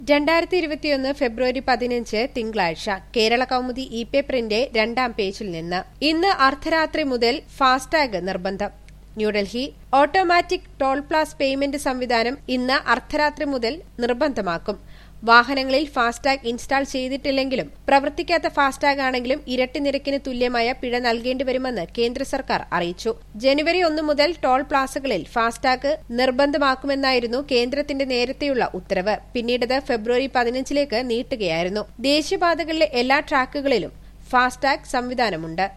രണ്ടായിരത്തി ഇരുപത്തിയൊന്ന് ഫെബ്രുവരി പതിനഞ്ച് തിങ്കളാഴ്ച കേരള കൗമുദി ഇ പേപ്പറിന്റെ രണ്ടാം പേജിൽ നിന്ന് ഇന്ന് അർദ്ധരാത്രി മുതൽ ഫാസ്ടാഗ് നിർബന്ധം New Delhi automatic toll plaza payment സംവിധാനം ഇന്ന് അർദ്ധരാത്രി മുതൽ നിർബന്ധമാക്കും വാഹനങ്ങളിൽ ഫാസ്ടാഗ് ഇൻസ്റ്റാൾ ചെയ്തിട്ടില്ലെങ്കിലും പ്രവർത്തിക്കാത്ത ഫാസ്ടാഗ് ആണെങ്കിലും ഇരട്ടി നിരക്കിന് തുല്യമായ പിഴ നൽകേണ്ടി വരുമെന്ന് കേന്ദ്ര സർക്കാർ അറിയിച്ചു ജനുവരി ഒന്ന് മുതൽ ടോൾ പ്ലാസകളിൽ ഫാസ്ടാഗ് നിർബന്ധമാക്കുമെന്നായിരുന്നു കേന്ദ്രത്തിന്റെ നേരത്തെയുള്ള ഉത്തരവ് പിന്നീടത് ഫെബ്രുവരി പതിനഞ്ചിലേക്ക് നീട്ടുകയായിരുന്നു ദേശീയപാതകളിലെ എല്ലാ ട്രാക്കുകളിലും ഫാസ്ടാഗ് സംവിധാനമുണ്ട്